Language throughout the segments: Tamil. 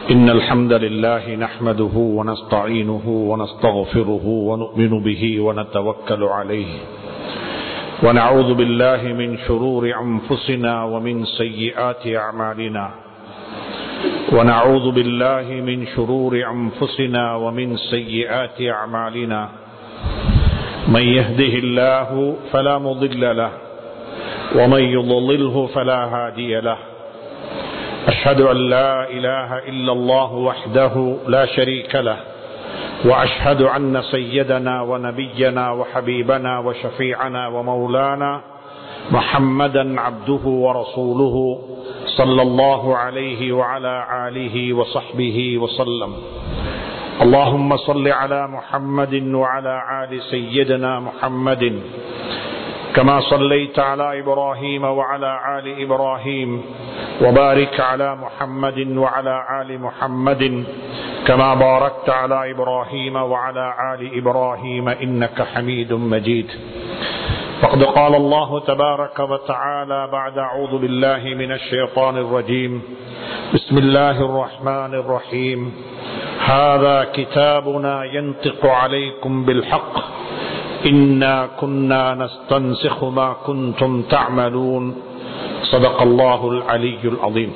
إن الحمد لله نحمده ونستعينه ونستغفره ونؤمن به ونتوكل عليه ونعوذ بالله من شرور أنفسنا ومن سيئات أعمالنا ونعوذ بالله من شرور أنفسنا ومن سيئات أعمالنا من يهده الله فلا مضل له ومن يضلله فلا هادي له أشهد أن لا إله إلا الله وحده لا شريك له وأشهد أن سيدنا ونبينا وحبيبنا وشفيعنا ومولانا محمدا عبده ورسوله صلى الله عليه وعلى آله وصحبه وسلم اللهم صل على محمد وعلى آل سيدنا محمد كما صليت على إبراهيم وعلى آل إبراهيم وبارك على محمد وعلى آل محمد كما باركت على إبراهيم وعلى آل إبراهيم إنك حميد مجيد فقد قال الله تبارك وتعالى بعد أعوذ بالله من الشيطان الرجيم بسم الله الرحمن الرحيم هذا كتابنا ينطق عليكم بالحق إنا كنا نستنسخ ما كنتم تعملون صدق الله العلي العظيم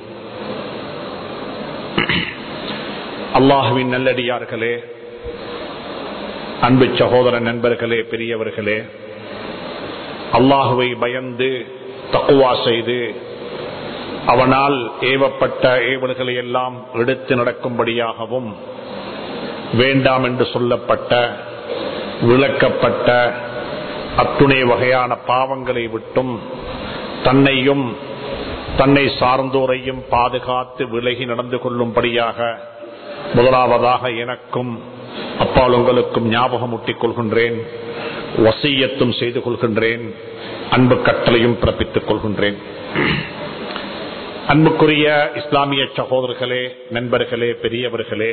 அல்லாஹுவின் நல்லடியார்களே அன்பு சகோதர நண்பர்களே பெரியவர்களே அல்லாஹுவை பயந்து தக்குவா செய்து அவனால் ஏவப்பட்ட ஏவல்களை எல்லாம் எடுத்து நடக்கும்படியாகவும் வேண்டாம் என்று சொல்லப்பட்ட விளக்கப்பட்ட அத்துணை வகையான பாவங்களை விட்டும் தன்னையும் தன்னை சார்ந்தோரையும் பாதுகாத்து விலகி நடந்து கொள்ளும்படியாக முதலாவதாக எனக்கும் அப்பால் உங்களுக்கும் ஞாபகம் ஊட்டிக் கொள்கின்றேன் வசியத்தும் செய்து கொள்கின்றேன் அன்பு கட்டளையும் பிறப்பித்துக் கொள்கின்றேன் அன்புக்குரிய இஸ்லாமிய சகோதரர்களே நண்பர்களே பெரியவர்களே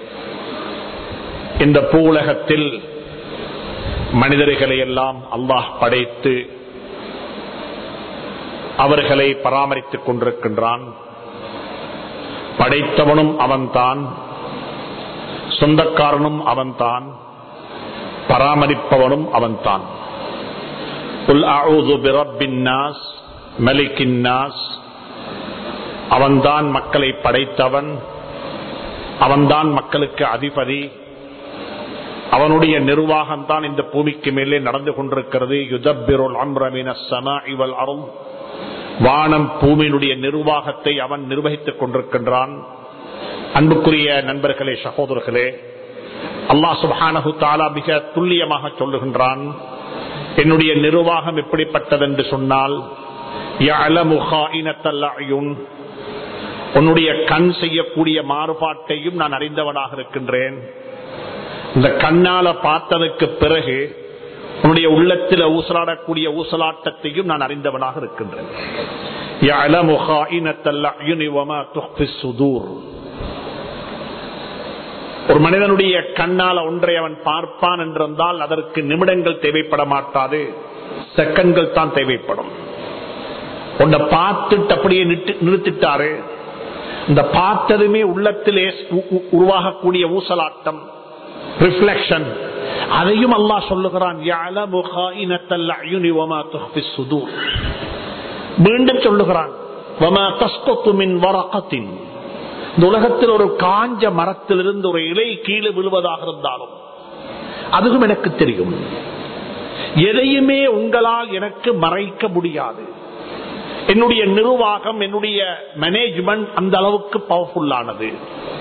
இந்த பூவுலகத்தில் மனிதர்களை எல்லாம் அல்லாஹ் படைத்து அவர்களை பராமரித்துக் கொண்டிருக்கின்றான் படைத்தவனும் அவன்தான் சொந்தக்காரனும் அவன்தான் பராமரிப்பவனும் அவன்தான் அவன்தான் மக்களை படைத்தவன் அவன்தான் மக்களுக்கு அதிபதி அவனுடைய நிர்வாகம் தான் இந்த பூமிக்கு மேலே நடந்து கொண்டிருக்கிறது யுதப்பிருள் அம்ரமின சம இவள் அருள் வானம் பூமியினுடைய நிர்வாகத்தை அவன் நிர்வகித்துக் கொண்டிருக்கின்றான் அன்புக்குரிய நண்பர்களே சகோதரர்களே அல்லா சுபானஹு தாலா மிக துல்லியமாக சொல்லுகின்றான் என்னுடைய நிர்வாகம் எப்படிப்பட்டது என்று சொன்னால் உன்னுடைய கண் செய்யக்கூடிய மாறுபாட்டையும் நான் அறிந்தவனாக இருக்கின்றேன் இந்த கண்ணால பார்த்ததுக்கு பிறகு உன்னுடைய உள்ளத்தில் ஊசலாடக்கூடிய ஊசலாட்டத்தையும் நான் அறிந்தவனாக இருக்கின்றேன் ஒரு மனிதனுடைய கண்ணால ஒன்றை அவன் பார்ப்பான் என்றிருந்தால் அதற்கு நிமிடங்கள் தேவைப்பட மாட்டாது செகண்ட்கள் தான் தேவைப்படும் உன்னை பார்த்துட்டு அப்படியே நிறுத்திட்டாரு இந்த பார்த்ததுமே உள்ளத்திலே உருவாகக்கூடிய ஊசலாட்டம் ரிஃப்ளெக்ஷன் அதையும் அல்லாஹ் சொல்லுகிறான் மீண்டும் சொல்லுகிறான் இந்த உலகத்தில் ஒரு காஞ்ச மரத்திலிருந்து ஒரு இலை கீழே விழுவதாக இருந்தாலும் அதுவும் எனக்கு தெரியும் எதையுமே உங்களால் எனக்கு மறைக்க முடியாது என்னுடைய நிர்வாகம் என்னுடைய மேனேஜ்மெண்ட் அந்த அளவுக்கு பவர்ஃபுல்லானது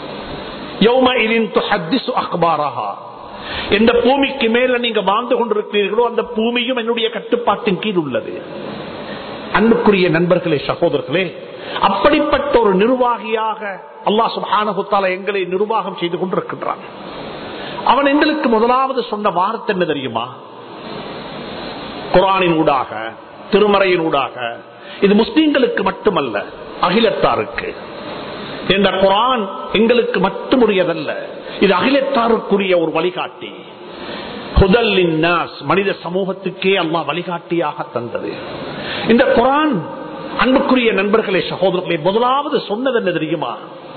எந்த பூமிக்கு மேல நீங்க வாழ்ந்து கொண்டிருக்கிறீர்களோ அந்த பூமியும் என்னுடைய கட்டுப்பாட்டின் கீழ் உள்ளது அன்புக்குரிய நண்பர்களே சகோதரர்களே அப்படிப்பட்ட ஒரு நிர்வாகியாக அல்லாஹ் சுபானகுத்தால எங்களை நிர்வாகம் செய்து கொண்டிருக்கின்றான் அவன் எங்களுக்கு முதலாவது சொன்ன வார்த்தை என்ன தெரியுமா குரானின் ஊடாக திருமறையின் ஊடாக இது முஸ்லீம்களுக்கு மட்டுமல்ல அகிலத்தாருக்கு என்ற குரான் எங்களுக்கு மட்டுமுடையதல்ல இது அகிலத்தாருக்குரிய ஒரு வழிகாட்டி ஹுதல்லின் நாஸ் மனித சமூகத்துக்கே அல்லா வழிகாட்டியாக தந்தது இந்த குரான் அன்புக்குரிய நண்பர்களே சகோதரர்களே முதலாவது சொன்னது என்ன தெரியுமா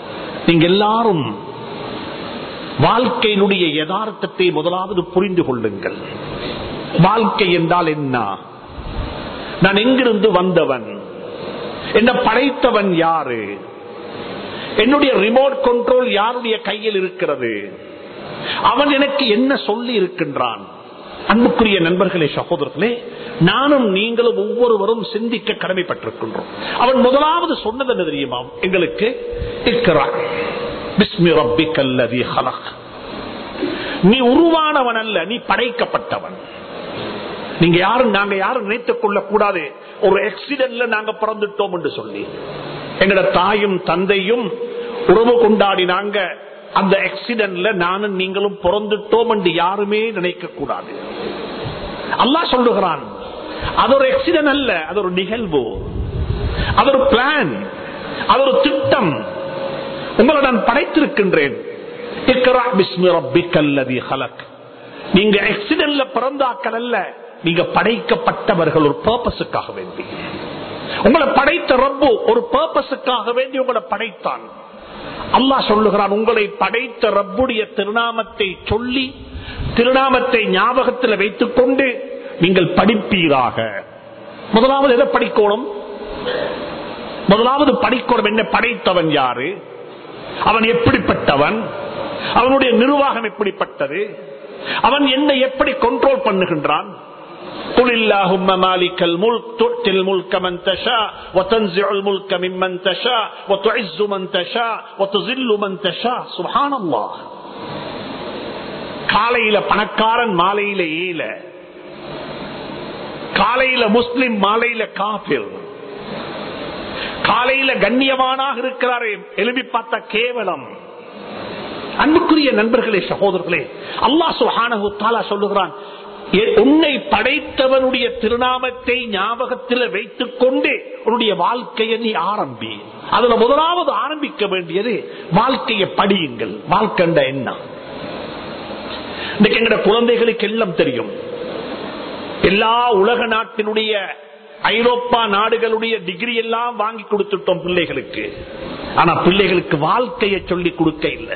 நீங்க எல்லாரும் வாழ்க்கையினுடைய யதார்த்தத்தை முதலாவது புரிந்து கொள்ளுங்கள் வாழ்க்கை என்றால் என்ன நான் எங்கிருந்து வந்தவன் என்ன படைத்தவன் யாரு என்னுடைய ரிமோட் கண்ட்ரோல் யாருடைய கையில் இருக்கிறது அவன் எனக்கு என்ன சொல்லி இருக்கின்றான் அன்புக்குரிய நண்பர்களே சகோதரர்களே நானும் நீங்களும் ஒவ்வொருவரும் சிந்திக்க கடமைப்பட்டிருக்கின்றோம் அவன் முதலாவது சொன்னது என்ன தெரியுமா எங்களுக்கு இருக்கிறான் பிஸ்மி ரப்பிக்கல்லதி ஹலக் நீ உருவானவன் அல்ல நீ படைக்கப்பட்டவன் நீங்க யாரும் நாங்க யாரும் நினைத்துக் கொள்ள கூடாது ஒரு ஆக்சிடென்ட்ல நாங்க பிறந்துட்டோம் என்று சொல்லி எங்கட தாயும் தந்தையும் உறவு கொண்டாடினாங்க அந்த ஆக்சிடென்ட்ல நானும் நீங்களும் பிறந்துட்டோம் என்று யாருமே நினைக்க கூடாது அல்லாஹ் சொல்லுகிறான் அது ஒரு ஆக்சிடென்ட் அல்ல அது ஒரு நிகழ்வு அது ஒரு பிளான் அது ஒரு திட்டம் உங்களை நான் படைத்திருக்கின்றேன் இக்ரா பிஸ்மி ரப்பிக்கல்லதி ஹலக் நீங்க ஆக்சிடென்ட்ல பிறந்தாக்கள் அல்ல நீங்க படைக்கப்பட்டவர்கள் ஒரு பர்பஸுக்காக வேண்டி உங்களை படைத்த ரப்பு ஒரு பர்பஸுக்காக வேண்டி உங்களை படைத்தான் அல்லாஹ் சொல்லுகிறான் உங்களை படைத்த ரப்புடைய திருநாமத்தை சொல்லி திருநாமத்தை ஞாபகத்தில் வைத்துக் கொண்டு நீங்கள் படிப்பீராக முதலாவது எதை படிக்கணும் முதலாவது படிக்கணும் என்ன படைத்தவன் யாரு அவன் எப்படிப்பட்டவன் அவனுடைய நிர்வாகம் எப்படிப்பட்டது அவன் என்னை எப்படி கண்ட்ரோல் பண்ணுகின்றான் قل اللهم مالك الملك تؤتي الملك من تشاء وتنزع الملك ممن تشاء وتعز من تشاء وتذل من تشاء سبحان الله காலையில பணக்காரன் மாலையில ஏல காலையில முஸ்லிம் மாலையில காபிர் காலையில கண்ணியமானாக இருக்கிறாரே எழுப்பி பார்த்த கேவலம் அன்புக்குரிய நண்பர்களே சகோதரர்களே அல்லாஹ் சுஹானஹு தாலா சொல்லுகிறான் உன்னை படைத்தவனுடைய திருநாமத்தை ஞாபகத்தில் வைத்துக் கொண்டு உன்னுடைய வாழ்க்கையை நீ ஆரம்பி அதுல முதலாவது ஆரம்பிக்க வேண்டியது வாழ்க்கையை படியுங்கள் வாழ்க்கண்ட என்ன இன்னைக்கு எங்கட குழந்தைகளுக்கு எல்லாம் தெரியும் எல்லா உலக நாட்டினுடைய ஐரோப்பா நாடுகளுடைய டிகிரி எல்லாம் வாங்கி கொடுத்துட்டோம் பிள்ளைகளுக்கு ஆனா பிள்ளைகளுக்கு வாழ்க்கையை சொல்லி கொடுக்க இல்லை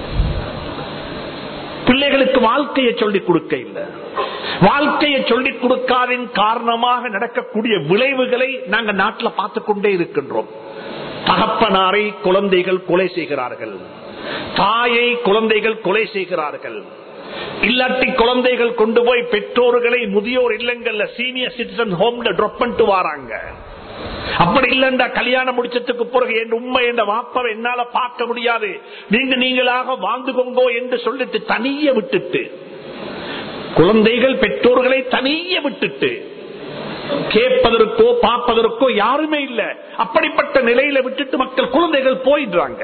பிள்ளைகளுக்கு வாழ்க்கையை சொல்லிக் கொடுக்க இல்லை வாழ்க்கையை சொல்லிக் கொடுக்காதின் காரணமாக நடக்கக்கூடிய விளைவுகளை நாங்க நாட்டில் பார்த்து கொண்டே இருக்கின்றோம் தகப்பனாரை குழந்தைகள் கொலை செய்கிறார்கள் தாயை குழந்தைகள் கொலை செய்கிறார்கள் இல்லாட்டி குழந்தைகள் கொண்டு போய் பெற்றோர்களை முதியோர் இல்லங்கள்ல சீனியர் சிட்டிசன் ஹோம்ல ட்ராப் பண்ணிட்டு வராங்க அப்படி இல்லைண்டா கல்யாணம் முடிச்சதுக்கு பிறகு என் உண்மை என்ற வாப்பவை என்னால பார்க்க முடியாது நீங்க நீங்களாக வாழ்ந்து கொங்கோ என்று சொல்லிட்டு தனிய விட்டுட்டு குழந்தைகள் பெற்றோர்களை தனிய விட்டுட்டு கேட்பதற்கோ பார்ப்பதற்கோ யாருமே இல்ல அப்படிப்பட்ட நிலையில விட்டுட்டு மக்கள் குழந்தைகள் போயிடுறாங்க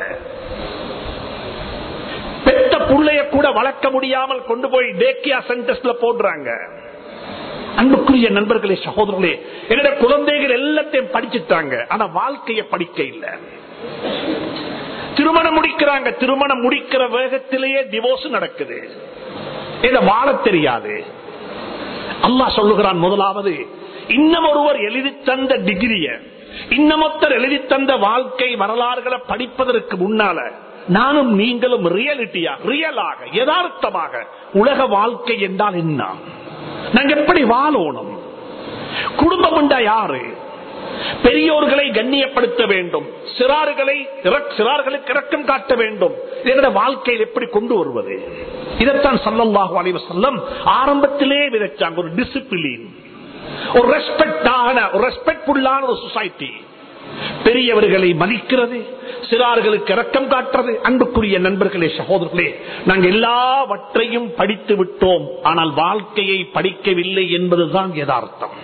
பெத்த புள்ளைய கூட வளர்க்க முடியாமல் கொண்டு போய் டேக்கியா சென்டர்ஸ்ல போடுறாங்க அன்புக்குரிய நண்பர்களே சகோதரர்களே என்னோட குழந்தைகள் எல்லாத்தையும் படிச்சுட்டாங்க ஆனா வாழ்க்கைய படிக்க இல்ல திருமணம் முடிக்கிறாங்க திருமணம் முடிக்கிற வேகத்திலேயே டிவோர்ஸ் நடக்குது இத வாழ தெரியாது அல்லாஹ் சொல்லுகிறான் முதலாவது இன்னும் ஒருவர் எழுதி தந்த டிகிரிய இன்னமொத்தர் எழுதி தந்த வாழ்க்கை வரலாறுகளை படிப்பதற்கு முன்னால நானும் நீங்களும் ரியாலிட்டியா ரியலாக யதார்த்தமாக உலக வாழ்க்கை என்றால் என்ன நாங்க எப்படி வாழணும் குடும்பம் உண்டா யாரு பெரியோர்களை கண்ணியப்படுத்த வேண்டும் சிறார்களை சிறார்களுக்கு இறக்கம் காட்ட வேண்டும் எங்களோட வாழ்க்கையில் எப்படி கொண்டு வருவது இதைத்தான் சல்லல்லாஹு அலைவ செல்லம் ஆரம்பத்திலே விதைச்சாங்க ஒரு டிசிப்ளின் ஒரு ரெஸ்பெக்டான ஒரு ரெஸ்பெக்ட்ஃபுல்லான ஒரு சொசைட்டி பெரியவர்களை மதிக்கிறது சிறார்களுக்கு இறக்கம் காட்டுறது அன்புக்குரிய நண்பர்களே சகோதரர்களே நாங்கள் எல்லாவற்றையும் படித்து விட்டோம் ஆனால் வாழ்க்கையை படிக்கவில்லை என்பதுதான் யதார்த்தம்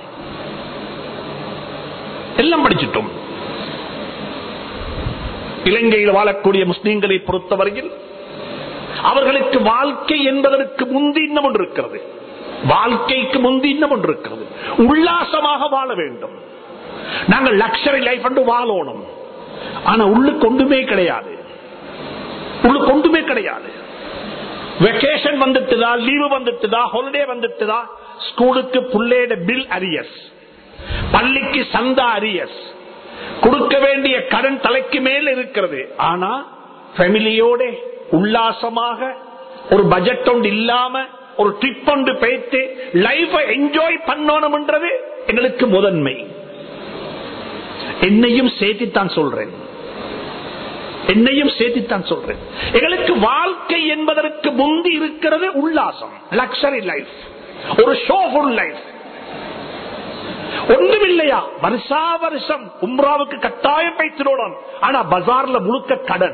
எல்லாம் படிச்சிட்டோம் இலங்கையில் வாழக்கூடிய முஸ்லீம்களை பொறுத்தவரையில் அவர்களுக்கு வாழ்க்கை என்பதற்கு முந்தி இன்னும் ஒன்று இருக்கிறது வாழ்க்கைக்கு முந்தி இன்னும் ஒன்று இருக்கிறது உல்லாசமாக வாழ வேண்டும் நாங்கள் லக்ஷரி லைஃப் என்று வாழணும் ஆனா உள்ளுக்கு ஒன்றுமே கிடையாது உள்ளுக்கு ஒன்றுமே கிடையாது வெக்கேஷன் வந்துட்டுதா லீவு வந்துட்டுதா ஹாலிடே வந்துட்டுதா ஸ்கூலுக்கு புள்ளேட பில் அரியஸ் பள்ளிக்கு சந்தா அரியஸ் கொடுக்க வேண்டிய கடன் தலைக்கு மேல் இருக்கிறது ஆனா ஃபேமிலியோட உல்லாசமாக ஒரு பட்ஜெட் ஒன்று இல்லாம ஒரு ட்ரிப் ஒன்று போயிட்டு லைஃப என்ஜாய் பண்ணணும்ன்றது எங்களுக்கு முதன்மை என்னையும் சேர்த்துத்தான் சொல்றேன் என்னையும் சேர்த்துத்தான் சொல்றேன் எங்களுக்கு வாழ்க்கை என்பதற்கு முந்தி இருக்கிறது உல்லாசம் லக்ஸரி லைஃப் ஒரு ஷோஃபுல் லைஃப் ஒன்றும் இல்லையா வருஷா வருஷம் உம்ராவுக்கு கட்டாயம் வைத்திரோடும் ஆனா பஜார்ல முழுக்க கடன்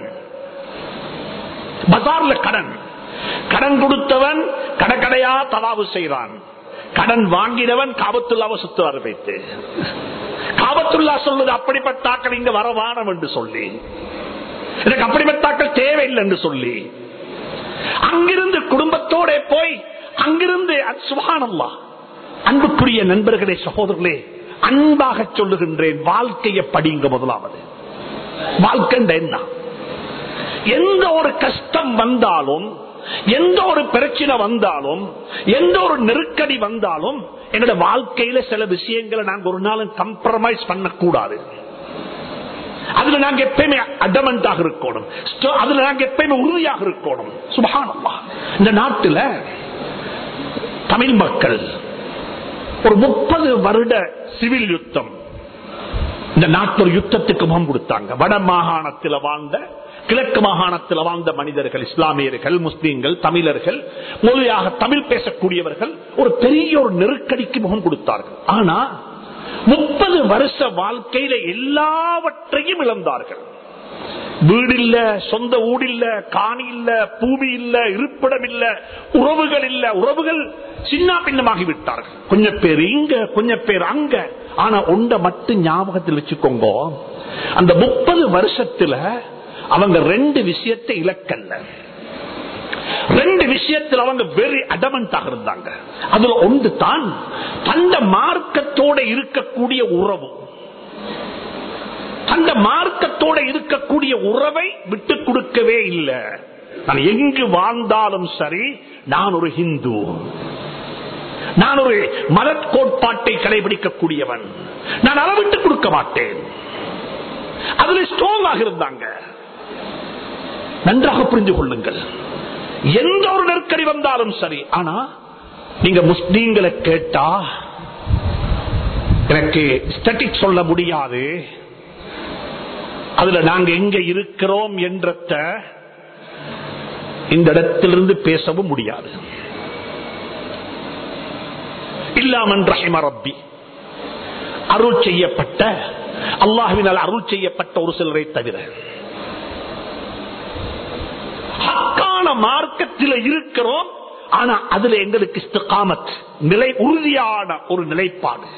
பஜார்ல கடன் கடன் கொடுத்தவன் கடற்கடையா தவாவு செய்கிறான் கடன் வாங்கினவன் காபத்துள்ளாவ சுத்துவார் வைத்து காபத்துல்லா சொல்லுது அப்படிப்பட்டாக்கள் இங்க வரவானம் என்று சொல்லி எனக்கு அப்படிப்பட்டாக்கள் தேவையில்லை என்று சொல்லி அங்கிருந்து குடும்பத்தோட போய் அங்கிருந்து சுகானல்லா அன்புக்குரிய நண்பர்களே சகோதரர்களே அன்பாக சொல்லுகின்றேன் வாழ்க்கையை படிங்க முதலாவது வாழ்க்கை என்ன எந்த ஒரு கஷ்டம் வந்தாலும் எந்த ஒரு பிரச்சனை வந்தாலும் எந்த ஒரு நெருக்கடி வந்தாலும் எங்களோட வாழ்க்கையில சில விஷயங்களை நாங்க ஒரு நாளும் கம்ப்ரமைஸ் பண்ணக்கூடாது அதுல நாங்க எப்பயுமே அடமெண்டாக இருக்கணும் அதுல நாங்க எப்பயுமே உறுதியாக இருக்கணும் சுபகானம்மா இந்த நாட்டுல தமிழ் மக்கள் ஒரு முப்பது வருட சிவில் யுத்தம் இந்த நாட்டு ஒரு யுத்தத்துக்கு முகம் கொடுத்தாங்க வட மாகாணத்தில் வாழ்ந்த கிழக்கு மாகாணத்தில் வாழ்ந்த மனிதர்கள் இஸ்லாமியர்கள் முஸ்லீம்கள் தமிழர்கள் மொழியாக தமிழ் பேசக்கூடியவர்கள் ஒரு பெரிய ஒரு நெருக்கடிக்கு முகம் கொடுத்தார்கள் ஆனா முப்பது வருஷ வாழ்க்கையில எல்லாவற்றையும் இழந்தார்கள் வீடு இல்ல சொந்த ஊடு இல்ல காணி இல்ல பூமி இல்ல இருப்பிடம் இல்ல உறவுகள் இல்ல உறவுகள் சின்ன பின்னமாகி விட்டார்கள் கொஞ்சம் பேர் இங்க கொஞ்சம் பேர் அங்க ஆனா ஒண்ட மட்டும் ஞாபகத்தில் வச்சுக்கோங்க அந்த முப்பது வருஷத்துல அவங்க ரெண்டு விஷயத்தை இலக்கல்ல ரெண்டு விஷயத்தில் அவங்க வெரி அடமெண்டாக இருந்தாங்க அதுல ஒன்று தான் தந்த மார்க்கத்தோட இருக்கக்கூடிய உறவு அந்த மார்க்கத்தோட இருக்கக்கூடிய உறவை விட்டு கொடுக்கவே இல்லை நான் எங்கு வாழ்ந்தாலும் சரி நான் ஒரு ஹிந்து நான் ஒரு மத கோட்பாட்டை கடைபிடிக்கக்கூடியவன் நான் அதை விட்டு கொடுக்க மாட்டேன் அதுல ஸ்ட்ராங்காக இருந்தாங்க நன்றாக புரிந்து கொள்ளுங்கள் எந்த ஒரு நெருக்கடி வந்தாலும் சரி ஆனா நீங்க முஸ்லீம்களை கேட்டா எனக்கு ஸ்டட்டிக் சொல்ல முடியாது அதுல நாங்க எங்க இருக்கிறோம் என்றத இந்த இடத்திலிருந்து பேசவும் முடியாது இல்லாமன் ரஹிம ரப்பி அருள் செய்யப்பட்ட அல்லாஹுவினால் அருள் செய்யப்பட்ட ஒரு சிலரை தவிர ஹக்கான மார்க்கத்தில் இருக்கிறோம் ஆனா அதுல எங்களுக்கு இஸ்திகாமத் நிலை உறுதியான ஒரு நிலைப்பாடு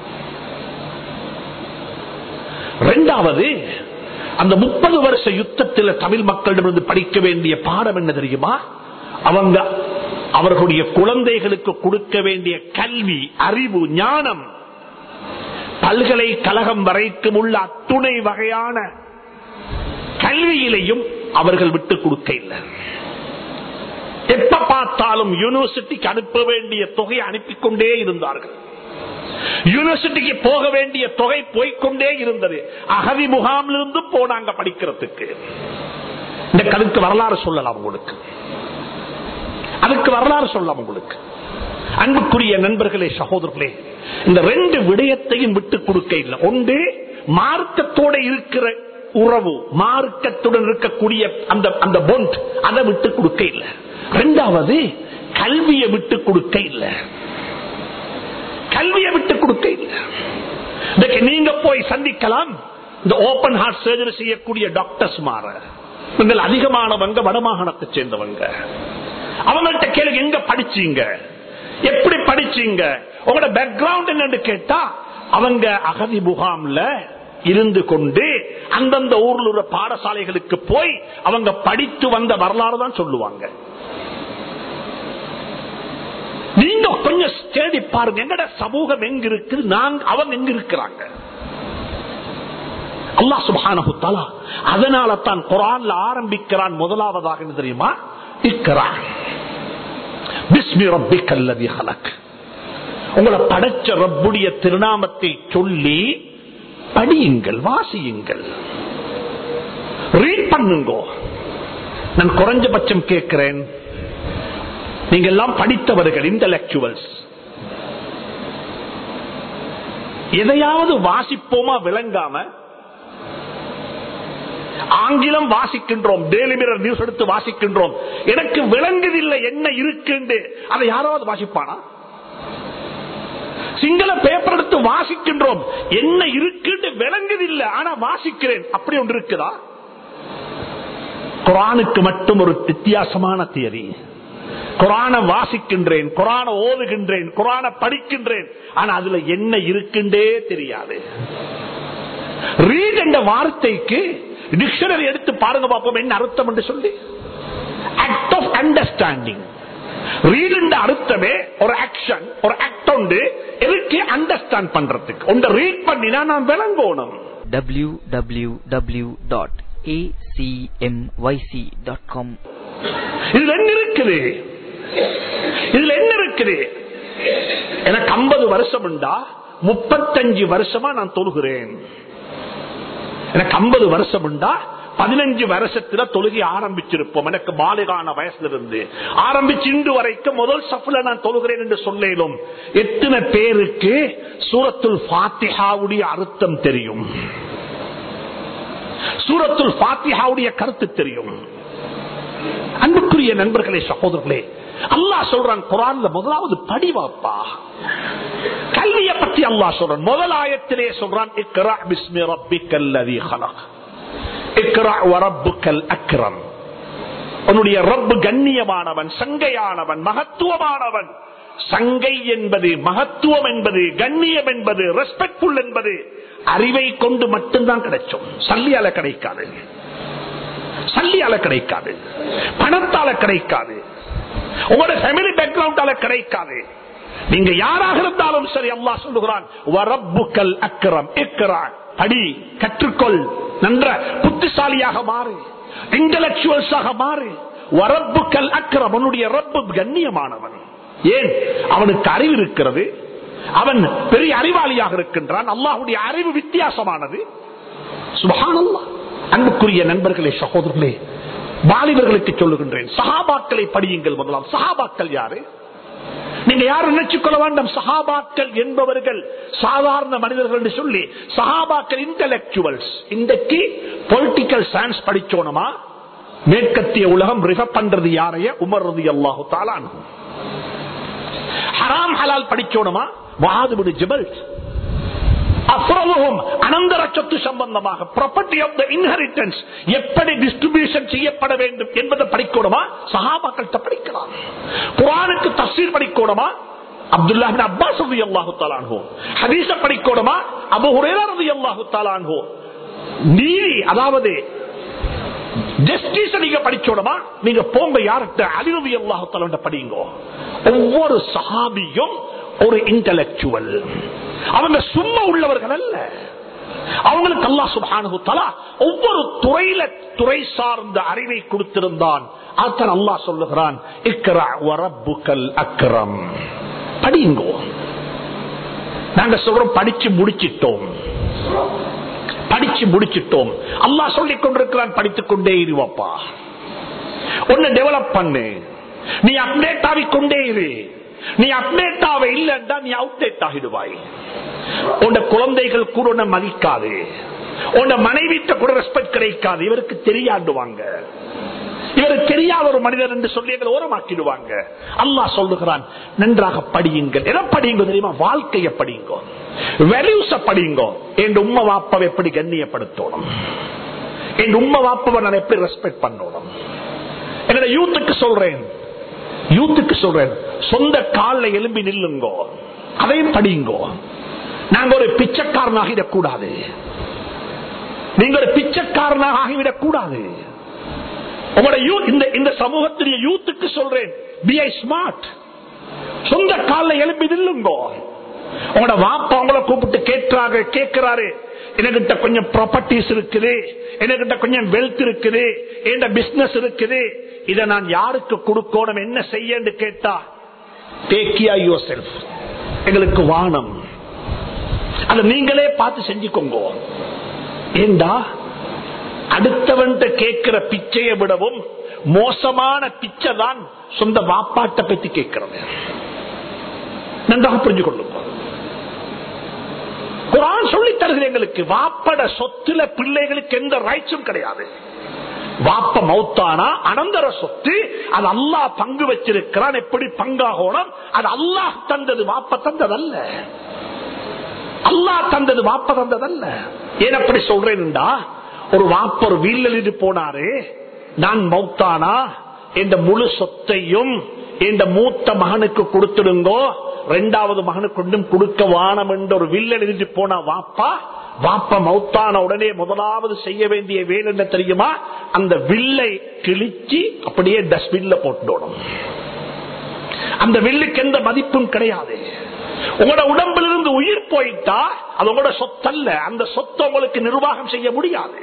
இரண்டாவது அந்த முப்பது வருஷ யுத்தத்தில் தமிழ் மக்களிடமிருந்து படிக்க வேண்டிய பாடம் என்ன தெரியுமா அவங்க அவர்களுடைய குழந்தைகளுக்கு கொடுக்க வேண்டிய கல்வி அறிவு ஞானம் பல்கலைக்கழகம் வரைக்கும் உள்ள அத்துணை வகையான கல்வியிலையும் அவர்கள் விட்டுக் கொடுக்க இல்லை எப்ப பார்த்தாலும் யூனிவர்சிட்டிக்கு அனுப்ப வேண்டிய தொகையை அனுப்பி கொண்டே இருந்தார்கள் யூனிவர்சிட்டிக்கு போக வேண்டிய தொகை போய்கொண்டே இருந்தது அகதி முகாமிலிருந்து போனாங்க படிக்கிறதுக்கு இந்த கருத்து வரலாறு சொல்லலாம் உங்களுக்கு அதுக்கு வரலாறு சொல்லலாம் உங்களுக்கு அன்புக்குரிய நண்பர்களே சகோதரர்களே இந்த ரெண்டு விடயத்தையும் விட்டு கொடுக்க இல்லை ஒன்று மார்க்கத்தோட இருக்கிற உறவு மார்க்கத்துடன் இருக்கக்கூடிய அந்த அந்த பொண்ட் அதை விட்டு கொடுக்க இல்லை ரெண்டாவது கல்வியை விட்டு கொடுக்க இல்லை கல்வியை விட்டு கொடுக்க இல்லை நீங்க போய் சந்திக்கலாம் இந்த ஓபன் ஹார்ட் சர்ஜரி செய்யக்கூடிய டாக்டர்ஸ் மாற நீங்கள் அதிகமானவங்க வடமாகாணத்தை சேர்ந்தவங்க அவங்கள்ட்ட கேளுங்க எங்க படிச்சீங்க எப்படி படிச்சீங்க உங்களோட பேக்ரவுண்ட் என்னன்னு கேட்டா அவங்க அகதி முகாம்ல இருந்து கொண்டு அந்தந்த ஊர்ல உள்ள பாடசாலைகளுக்கு போய் அவங்க படித்து வந்த வரலாறு தான் சொல்லுவாங்க நீங்க கொஞ்சம் தேடி பாருங்க எங்கட சமூகம் எங்க இருக்கு நாங்க அவங்க எங்க இருக்கிறாங்க அல்லா சுபானகுத்தாலா அதனால தான் குரான்ல ஆரம்பிக்கிறான் முதலாவதாக என்ன தெரியுமா இக்கிறான் பிஸ்மி ரப்பி கல்லதி ஹலக் உங்களை படைச்ச ரப்புடைய திருநாமத்தை சொல்லி படியுங்கள் வாசியுங்கள் ரீட் பண்ணுங்க நான் குறைஞ்சபட்சம் கேட்கிறேன் நீங்க எல்லாம் படித்தவர்கள் இன்டலெக்சுவல்ஸ் எதையாவது வாசிப்போமா விளங்காம ஆங்கிலம் வாசிக்கின்றோம் டெய்லி மிரர் நியூஸ் எடுத்து வாசிக்கின்றோம் எனக்கு விளங்குதில்லை என்ன இருக்குண்டு அதை யாராவது வாசிப்பானா சிங்கள பேப்பர் எடுத்து வாசிக்கின்றோம் என்ன இருக்குன்னு விளங்குதில்லை ஆனா வாசிக்கிறேன் அப்படி ஒன்று இருக்குதா குரானுக்கு மட்டும் ஒரு வித்தியாசமான தியரி குரான வாசிக்கின்றேன் குரான ஓதுகின்றேன் குரான படிக்கின்றேன் ஆனா அதுல என்ன இருக்குண்டே தெரியாது ரீட் என்ற வார்த்தைக்கு டிக்ஷனரி எடுத்து பாருங்க பார்ப்போம் என்ன அர்த்தம் என்று சொல்லி ஆக்ட் ஆஃப் அண்டர்ஸ்டாண்டிங் ரீட் என்ற அர்த்தமே ஒரு ஆக்ஷன் ஒரு ஆக்ட் உண்டு எதுக்கு அண்டர்ஸ்டாண்ட் பண்றதுக்கு ஒன்று ரீட் பண்ணினா நான் விளங்கணும் www.acmyc.com இதுல என்ன இருக்குது இதுல என்ன இருக்குது எனக்கு ஐம்பது வருஷம் உண்டா முப்பத்தஞ்சு வருஷமா நான் தொழுகிறேன் எனக்கு ஐம்பது வருஷம் உண்டா பதினஞ்சு வருஷத்துல தொழுகை ஆரம்பிச்சிருப்போம் எனக்கு பாலிகான வயசுல இருந்து ஆரம்பிச்சு இன்று வரைக்கும் முதல் சஃப்ல நான் தொழுகிறேன் என்று சொல்லேலும் எத்தனை பேருக்கு சூரத்துல் பாத்திஹாவுடைய அர்த்தம் தெரியும் சூரத்துல் பாத்திஹாவுடைய கருத்து தெரியும் அன்புக்குரிய நண்பர்களே சகோதரர்களே அல்லாஹ் சொல்றான் குரான்ல முதலாவது படிவாப்பா கல்விய பற்றி அல்லாஹ் சொல்றான் முதலாயத்திலே சொல்றான் இக்ரா பிஸ்மி ரப்பிக்கல் லதீ ஹலக் இக்ரா வரப்புக்கல் அக்ரம் உன்னுடைய ரப்பு கண்ணியமானவன் சங்கையானவன் மகத்துவமானவன் சங்கை என்பது மகத்துவம் என்பது கண்ணியம் என்பது ரெஸ்பெக்ட்ஃபுல் என்பது அறிவை கொண்டு மட்டும்தான் கிடைக்கும் சல்லியால கிடைக்காது சல்லியால கிடைக்காது பணத்தால கிடைக்காது உங்களோட ஃபேமிலி பேக்ரவுண்டால கிடைக்காது நீங்க யாராக இருந்தாலும் சரி அல்லாஹ் சொல்லுகிறான் வரப்புக்கல் அக்கரம் இக்கரா படி கற்றுக்கொள் நன்ற புத்திசாலியாக மாறு இன்டலக்சுவல்ஸாக மாறு வரப்புக்கல் அக்கரம் உன்னுடைய ரப்பு கண்ணியமானவன் ஏன் அவனுக்கு அறிவு இருக்கிறது அவன் பெரிய அறிவாளியாக இருக்கின்றான் அல்லாஹுடைய அறிவு வித்தியாசமானது சுபஹானல்லாஹ் அன்புக்குரிய நண்பர்களே சகோதரர்களே வாலிபர்களுக்கு சொல்லுகின்றேன் சஹாபாக்களை படியுங்கள் முதலாம் சஹாபாக்கள் யாரு நீங்க யாரும் நினைச்சுக் கொள்ள வேண்டாம் சஹாபாக்கள் என்பவர்கள் சாதாரண மனிதர்கள் என்று சொல்லி சஹாபாக்கள் இன்டலெக்சுவல்ஸ் இன்றைக்கு பொலிட்டிக்கல் சயின்ஸ் படிச்சோனமா மேற்கத்திய உலகம் ரிஃபர் பண்றது யாரைய உமர் ரதி அல்லாஹு தாலான் ஹராம் ஹலால் படிச்சோனமா வாதுபுடு ஜிபல் அப்புறமும் அனந்தர சொத்து சம்பந்தமாக ப்ராப்பர்ட்டி ஆஃப் த இன்ஹெரிட்டன்ஸ் எப்படி டிஸ்ட்ரிபியூஷன் செய்யப்பட வேண்டும் என்பதை படிக்கணுமா சஹாபாக்கள்கிட்ட படிக்கலாம் குரானுக்கு தப்சீர் படிக்கணுமா அப்துல்லா அப்பாஸ் ரதி அல்லாஹு தாலான்ஹோ ஹதீச படிக்கணுமா அபு ஹுரேரா ரதி அல்லாஹு தாலான்ஹோ நீதி அதாவது ஜஸ்டிஸ் நீங்க படிச்சோடமா நீங்க போங்க யார்கிட்ட அலிரதி அல்லாஹு தாலான் படிங்க ஒவ்வொரு சஹாபியும் ஒரு இன்டலெக்சுவல் அவங்க சும்மா உள்ளவர்கள் அல்ல அவங்களுக்கு அல்லா சுபானு தலா ஒவ்வொரு துறையில துறை சார்ந்த அறிவை கொடுத்திருந்தான் அத்தன் அல்லா சொல்லுகிறான் இக்கரா வரப்புக்கல் அக்கரம் படிங்கோ நாங்க சொல்றோம் படிச்சு முடிச்சிட்டோம் படிச்சு முடிச்சிட்டோம் அல்லா சொல்லிக் கொண்டிருக்கிறான் படித்துக் கொண்டே இருவப்பா ஒன்னு டெவலப் பண்ணு நீ அப்டேட் ஆகிக்கொண்டே இரு நீ அப்டேட் ஆக இல்லைன்னா நீ அவுடேட் ஆகிடுவாய் உன் குழந்தைகள் கூட உன்னை மதிக்காது உன் மனைவிட்ட கூட ரெஸ்பெக்ட் கிடைக்காது இவருக்கு தெரியாண்டுவாங்க இவருக்கு தெரியாத ஒரு மனிதர் என்று சொல்லி எங்களை ஓரமாக்கிடுவாங்க அல்லாஹ் சொல்லுகிறான் நன்றாக படியுங்கள் எதை படியுங்க தெரியுமா வாழ்க்கையை படியுங்க வேல்யூஸ படியுங்க என் உண்மை வாப்பவை எப்படி கண்ணியப்படுத்தணும் என் உண்மை வாப்பவை நான் எப்படி ரெஸ்பெக்ட் பண்ணணும் என்னோட யூத்துக்கு சொல்றேன் யூத்துக்கு சொல்றேன் சொந்த காலில் எலும்பி நில்லுங்கோ அதையும் படியுங்கோ நாங்க ஒரு பிச்சைக்காரனாக கூடாது நீங்க ஒரு பிச்சைக்காரனாக ஆகிவிடக் கூடாது உங்களோட யூத் இந்த இந்த சமூகத்துடைய யூத்துக்கு சொல்றேன் பி ஐ ஸ்மார்ட் சொந்த காலில் எழுப்பி நில்லுங்கோ உங்களோட வாப்பா உங்களை கூப்பிட்டு கேட்கிறாரு கேட்கிறாரு என்கிட்ட கொஞ்சம் ப்ராப்பர்ட்டிஸ் இருக்குது என்கிட்ட கொஞ்சம் வெல்த் இருக்குது என் பிசினஸ் இருக்குது இதை நான் யாருக்கு கொடுக்கணும் என்ன செய்ய கேட்டா டேக் கேர் யுவர் செல்ஃப் எங்களுக்கு வானம் அதை நீங்களே பார்த்து செஞ்சுக்கோங்க ஏண்டா அடுத்தவன் கேட்கிற பிச்சையை விடவும் மோசமான பிச்சை தான் சொந்த வாப்பாட்ட பத்தி கேட்கிறது நன்றாக புரிஞ்சு கொள்ளுங்க குரான் சொல்லி தருகிற எங்களுக்கு வாப்பட சொத்துல பிள்ளைகளுக்கு எந்த ரைட்ஸும் கிடையாது வாப்ப மௌத்தானா அனந்தர சொத்து அது அல்லாஹ் பங்கு வச்சிருக்கிறான் எப்படி பங்காகணும் அது அல்லாஹ் தந்தது வாப்ப தந்ததல்ல அல்லாஹ் தந்தது வாப்ப தந்ததல்ல ஏன் அப்படி சொல்றேன்டா ஒரு வாப்ப ஒரு வீட்டில் போனாரு நான் மௌத்தானா இந்த முழு சொத்தையும் இந்த மூத்த மகனுக்கு கொடுத்துடுங்கோ ரெண்டாவது மகனுக்கு ஒன்றும் கொடுக்க வானம் என்ற ஒரு வில்ல எழுதி போனா வாப்பா வாப்பா மௌத்தான உடனே முதலாவது செய்ய வேண்டிய வேலை என்ன தெரியுமா அந்த வில்லை கிழிச்சு அப்படியே டஸ்ட்பின்ல போட்டுடணும் அந்த வில்லுக்கு எந்த மதிப்பும் கிடையாது உங்களோட உடம்பிலிருந்து உயிர் போயிட்டா அது உங்களோட சொத்தல்ல அந்த சொத்தை உங்களுக்கு நிர்வாகம் செய்ய முடியாது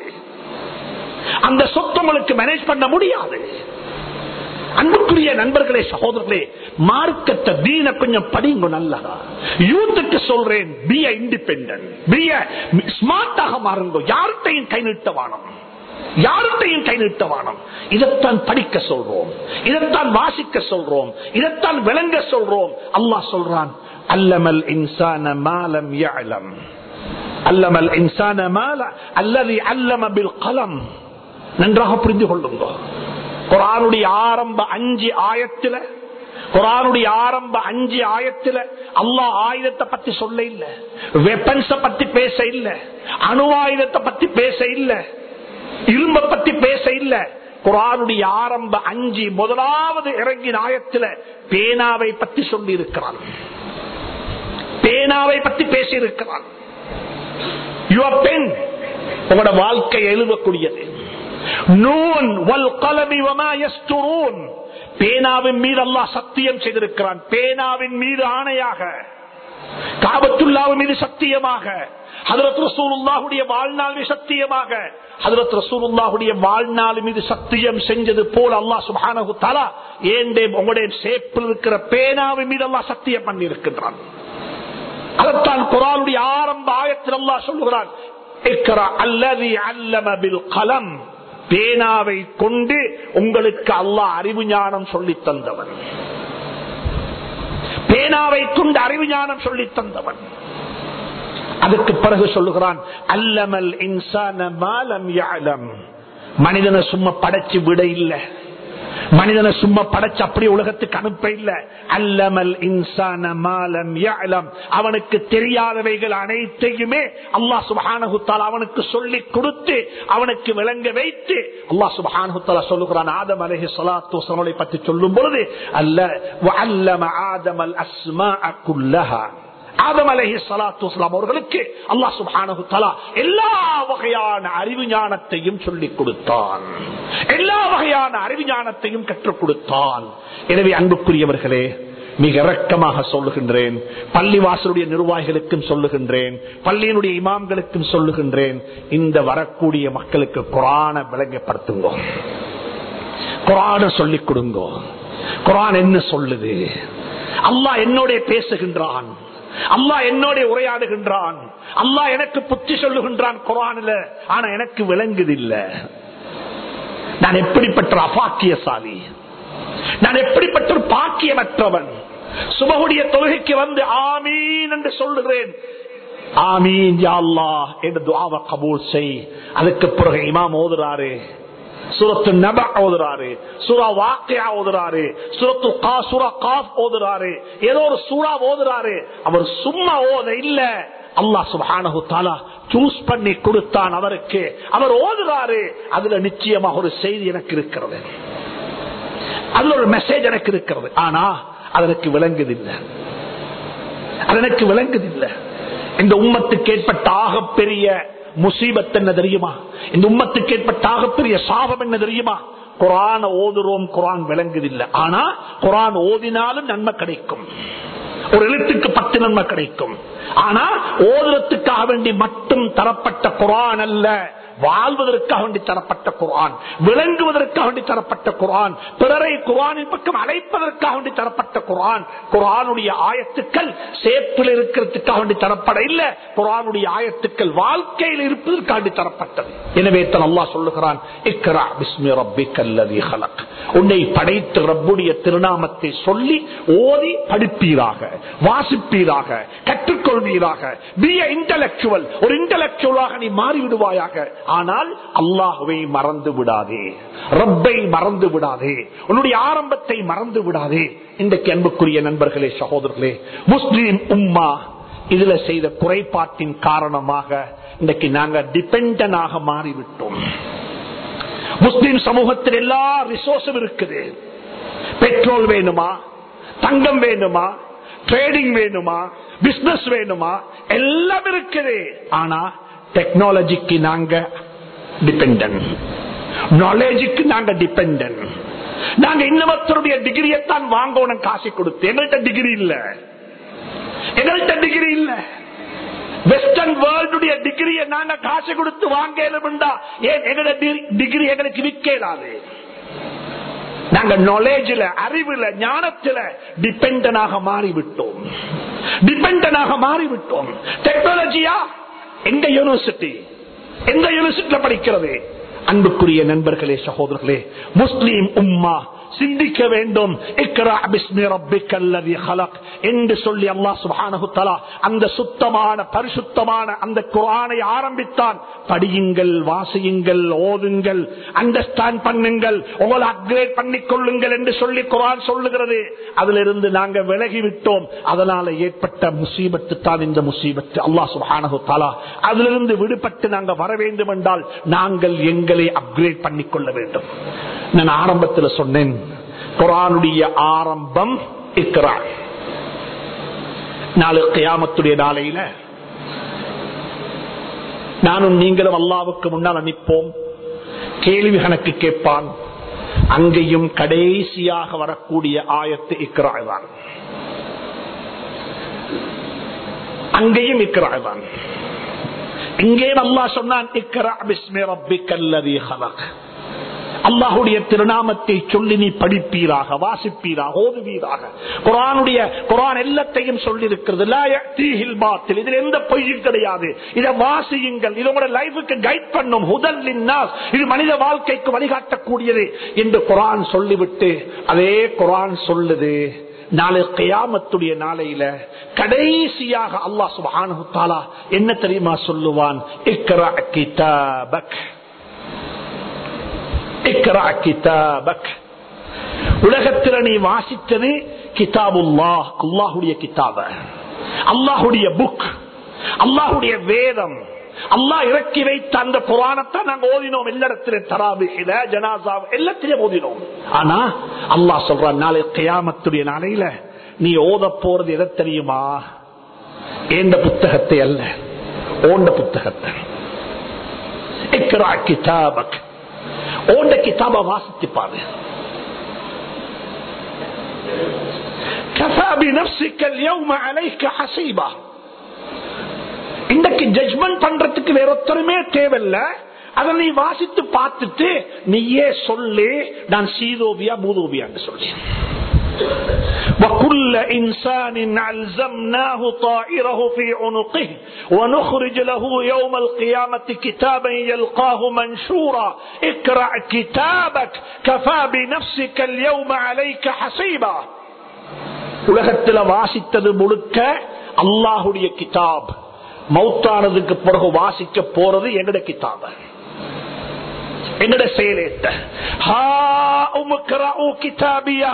அந்த சொத்தை உங்களுக்கு மேனேஜ் பண்ண முடியாது அன்புக்குரிய நண்பர்களே சகோதரர்களே மார்க்கத்தை தீன கொஞ்சம் படிங்க நல்லதா யூத்துக்கு சொல்றேன் பி இண்டிபெண்டன்ட் பி ஸ்மார்ட்டாக மாறுங்க யார்கிட்டையும் கை நீட்ட வானம் யார்கிட்டையும் கை நீட்ட வானம் இதைத்தான் படிக்க சொல்றோம் இதைத்தான் வாசிக்க சொல்றோம் இதைத்தான் விளங்க சொல்றோம் அல்லாஹ் சொல்றான் அல்லமல் இன்சான மாலம் யஅலம் அல்லமல் இன்சான மால அல்லது அல்லம பில் கலம் நன்றாக புரிந்து கொள்ளுங்க குரானுடைய ஆரம்ப அஞ்சு ஆயத்துல குரானுடைய ஆரம்ப அஞ்சு ஆயத்துல அல்லாஹ் ஆயுதத்தை பத்தி சொல்ல இல்ல வெப்பன்ஸ பத்தி பேச இல்ல அணு ஆயுதத்தை பத்தி பேச இல்ல இரும்ப பத்தி பேச இல்ல குரானுடைய ஆரம்ப அஞ்சு முதலாவது இறங்கின ஆயத்துல பேனாவை பத்தி சொல்லி இருக்கிறான் பேனாவை பத்தி பேசி இருக்கிறான் யுவர் பெண் உங்களோட வாழ்க்கை எழுதக்கூடியது நூன் வல் கலமி வமா யஸ்துரூன் பேனாவின் மீது அல்லாஹ் சத்தியம் செய்திருக்கிறான் பேனாவின் மீது ஆணையாக காபத்துல்லாவின் மீது சத்தியமாக ஹதரத் ரசூலுல்லாஹுடைய வாழ்நாள் மீது சத்தியமாக ஹதரத் ரசூலுல்லாஹுடைய வாழ்நாள் மீது சத்தியம் செஞ்சது போல அல்லாஹ் சுப்ஹானஹு தஆலா ஏண்டே உங்களுடைய சேப்பில் இருக்கிற பேனாவின் மீது அல்லாஹ் சத்தியம் பண்ணி இருக்கின்றான் அதைத்தான் குரானுடைய ஆரம்ப ஆயத்தில் அல்லாஹ் சொல்லுகிறான் அல்லது அல்லம பில் கலம் பேனாவை கொண்டு உங்களுக்கு அல்லாஹ் அறிவு ஞானம் சொல்லி தந்தவன் பேனாவை கொண்டு அறிவு ஞானம் சொல்லி தந்தவன் அதுக்கு பிறகு சொல்லுகிறான் அல்லமல் இன்சான மாலம் யாலம் மனிதனை சும்மா படைச்சு விட இல்லை மனிதனை சும்மா படைச்சு அப்படி உலகத்துக்கு அனுப்ப இல்ல அல்லமல் இன்சான மாலம் யாலம் அவனுக்கு தெரியாதவைகள் அனைத்தையுமே அல்லாஹ் சுபஹானகுத்தால் அவனுக்கு சொல்லி கொடுத்து அவனுக்கு விளங்க வைத்து அல்லாஹ் சுபஹானகுத்தாலா சொல்லுகிறான் ஆதம் அலஹி சலாத்து சனோலை பற்றி சொல்லும் பொழுது அல்ல அல்லம ஆதமல் அஸ்மா குல்லஹா ஆதம் அலஹி சலாத்து அவர்களுக்கு அல்லாஹ் சுபானு தலா எல்லா வகையான அறிவு ஞானத்தையும் சொல்லிக் கொடுத்தான் எல்லா வகையான அறிவு ஞானத்தையும் கற்றுக் கொடுத்தான் எனவே அன்புக்குரியவர்களே மிக இறக்கமாக சொல்லுகின்றேன் பள்ளிவாசலுடைய நிர்வாகிகளுக்கும் சொல்லுகின்றேன் பள்ளியினுடைய இமாம்களுக்கும் சொல்லுகின்றேன் இந்த வரக்கூடிய மக்களுக்கு குரான விளங்கப்படுத்துங்க குரான சொல்லிக் கொடுங்க குரான் என்ன சொல்லுது அல்லாஹ் என்னோட பேசுகின்றான் அல்லாஹ் என்னோட உரையாடுகின்றான் அல்லாஹ் எனக்கு புத்தி சொல்லுகின்றான் குரானில் ஆனா எனக்கு விளங்குதில்ல நான் எப்படிப்பட்ட அபாக்கியசாலி நான் எப்படிப்பட்ட ஒரு பாக்கியமற்றவன் சுபகுடைய தொழுகைக்கு வந்து ஆமீன் என்று சொல்லுகிறேன் ஆமீன் யாழ்லா என்று துவாவ கபூல் செய் அதுக்கு பிறகு இமாம் ஓதுறாரு சுரத்து நப ஓதுறாரு சுரா வாக்கியா ஓதுறாரு சுரத்து கா சுரா காஃப் ஓதுறாரு ஏதோ ஒரு சூறா ஓதுறாரு அவர் சும்மா ஓத இல்ல அல்லாஹ் சுபானு தாலா சூஸ் பண்ணி கொடுத்தான் அவருக்கு அவர் ஓதுறாரு அதுல நிச்சயமாக ஒரு செய்தி எனக்கு இருக்கிறது அதுல ஒரு மெசேஜ் எனக்கு இருக்கிறது ஆனா அதற்கு விளங்குதில்லை அதற்கு விளங்குதில்லை இந்த உம்மத்துக்கு ஏற்பட்ட ஆகப்பெரிய முசீபத் என்ன தெரியுமா இந்த உம்மத்துக்கு ஏற்பட்ட ஆகப்பெரிய சாபம் என்ன தெரியுமா குரான் ஓதுறோம் குரான் விளங்குதில்லை ஆனா குரான் ஓதினாலும் நன்மை கிடைக்கும் ஒரு எழுத்துக்கு பத்து நன்மை கிடைக்கும் ஆனா ஓதுறதுக்காக வேண்டி மட்டும் தரப்பட்ட குரான் அல்ல வாழ்வதற்காக வேண்டி தரப்பட்ட குரான் விளங்குவதற்காக வேண்டி தரப்பட்ட குரான் பிறரை குரானின் பக்கம் அழைப்பதற்காக வேண்டி தரப்பட்ட குரான் குரானுடைய ஆயத்துக்கள் சேப்பில் இருக்கிறதுக்காக வேண்டி தரப்பட இல்ல குரானுடைய ஆயத்துக்கள் வாழ்க்கையில் படிப்பதற்காண்டி தரப்பட்டது எனவே தான் அல்லாஹ் சொல்லுகிறான் இக்ரா பிஸ்மி ரப்பிக்கல்லதி ஹலக் உன்னை படைத்த ரப்புடைய திருநாமத்தை சொல்லி ஓதி படிப்பீராக வாசிப்பீராக கற்றுக்கொள்வீராக பி இன்டலக்சுவல் ஒரு இன்டலக்சுவலாக நீ மாறிவிடுவாயாக ஆனால் அல்லாஹுவை மறந்து விடாதே ரப்பை மறந்து விடாதே உன்னுடைய ஆரம்பத்தை மறந்து விடாதே இன்றைக்கு அன்புக்குரிய நண்பர்களே சகோதரர்களே முஸ்லீம் உம்மா இதுல செய்த குறைபாட்டின் காரணமாக இன்றைக்கு நாங்க டிபெண்டனாக மாறிவிட்டோம் முஸ்லிம் சமூகத்தில் எல்லா ரிசோர்ஸும் இருக்குது பெட்ரோல் வேணுமா தங்கம் வேணுமா ட்ரேடிங் வேணுமா பிசினஸ் வேணுமா எல்லாம் இருக்குது ஆனா டெக்னாலஜிக்கு நாங்க டிபெண்ட் நாலேஜுக்கு நாங்க டிபெண்ட் நாங்க இன்னொருத்தருடைய டிகிரியத்தான் வாங்கணும் காசு கொடுத்து எங்கள்கிட்ட டிகிரி இல்ல எங்கள்கிட்ட டிகிரி இல்ல வெஸ்டர்ன் வேர்ல்டுடைய டிகிரியை நாங்க காசு கொடுத்து வாங்கலும்டா ஏன் எங்களோட டிகிரி எங்களுக்கு விற்கலாது நாங்க நாலேஜ்ல அறிவுல ஞானத்துல டிபெண்டனாக மாறிவிட்டோம் டிபெண்டனாக மாறிவிட்டோம் டெக்னாலஜியா எங்க யூனிவர்சிட்டி எந்த யூனிவர்சிட்டியில படிக்கிறது அன்புக்குரிய நண்பர்களே சகோதரர்களே முஸ்லீம் உம்மா சிந்திக்க வேண்டும் என்று சொல்லி அல்லா சுபானு தலா அந்த சுத்தமான பரிசுத்தமான அந்த குரானை ஆரம்பித்தான் படியுங்கள் வாசியுங்கள் ஓதுங்கள் அண்டர்ஸ்டாண்ட் பண்ணுங்கள் உங்களை அப்கிரேட் பண்ணிக் கொள்ளுங்கள் என்று சொல்லி குரான் சொல்லுகிறது அதிலிருந்து நாங்கள் விலகிவிட்டோம் அதனால ஏற்பட்ட முசீபத்து தான் இந்த முசீபத்து அல்லா சுபானு தலா அதிலிருந்து விடுபட்டு நாங்கள் வர வேண்டும் என்றால் நாங்கள் எங்களை அப்கிரேட் பண்ணிக் கொள்ள வேண்டும் நான் ஆரம்பத்தில் சொன்னேன் குரானுடைய ஆரம்பம் இருக்கிறார் நாலு கியாமத்துடைய நாளையில நானும் நீங்களும் அல்லாவுக்கு முன்னால் அனுப்போம் கேள்வி கணக்கு கேட்பான் அங்கேயும் கடைசியாக வரக்கூடிய ஆயத்து இக்ராய் தான் அங்கேயும் இக்ராய் தான் இங்கே அல்லா சொன்னான் இக்ரா பிஸ்மி ரப்பிக்கல்லதி ஹலக் அல்லாஹுடைய திருநாமத்தை சொல்லி நீ படிப்பீராக வாசிப்பீராக ஓதுவீராக குரானுடைய குரான் எல்லாத்தையும் சொல்லி இருக்கிறது இதில் எந்த பொய்யும் கிடையாது இதை வாசியுங்கள் இது உங்களோட லைஃபுக்கு கைட் பண்ணும் முதல் இது மனித வாழ்க்கைக்கு வழிகாட்டக்கூடியது என்று குரான் சொல்லிவிட்டு அதே குரான் சொல்லுது நாளை கியாமத்துடைய நாளையில கடைசியாக அல்லாஹ் சுபானு தாலா என்ன தெரியுமா சொல்லுவான் இக்ரா கிதாபக் இக்ரா கிதாபக் உலகத்தில் நீ வாசித்தது கிதாபுல்லா அல்லாஹுடைய கிதாப அல்லாஹுடைய புக் அல்லாஹுடைய வேதம் அல்லாஹ் இறக்கி வைத்த அந்த புராணத்தை நாங்க ஓதினோம் எல்லாத்திலும் தராபில ஜனாசா எல்லாத்திலையும் ஓதினோம் ஆனா அல்லாஹ் சொல்றான் நாளை கியாமத்துடைய நாளையில நீ ஓத போறது எதை தெரியுமா ஏந்த புத்தகத்தை அல்ல ஓண்ட புத்தகத்தை இக்ரா கிதாபக் ஓண்ட கிதாப வாசித்துப்பாரு كفى بنفسك اليوم عليك حسيبا இன்றைக்கு ஜட்மெண்ட் பண்றதுக்கு வேற ஒருத்தருமே தேவையில்ல அதை நீ வாசித்து பார்த்துட்டு நீயே சொல்லு நான் சீதோபியா பூதோபியான்னு சொல்லி وكل إنسان ألزمناه طائره في عنقه ونخرج له يوم القيامة كتابا يلقاه منشورا اقرأ كتابك كفى بنفسك اليوم عليك حسيبا உலகத்தில் வாசித்தது முழுக்க அல்லாஹுடைய கிதாப் மௌத்தானதுக்கு பிறகு வாசிக்க போறது எங்கட கிதாப எங்கட செயலேத்த கிதாபியா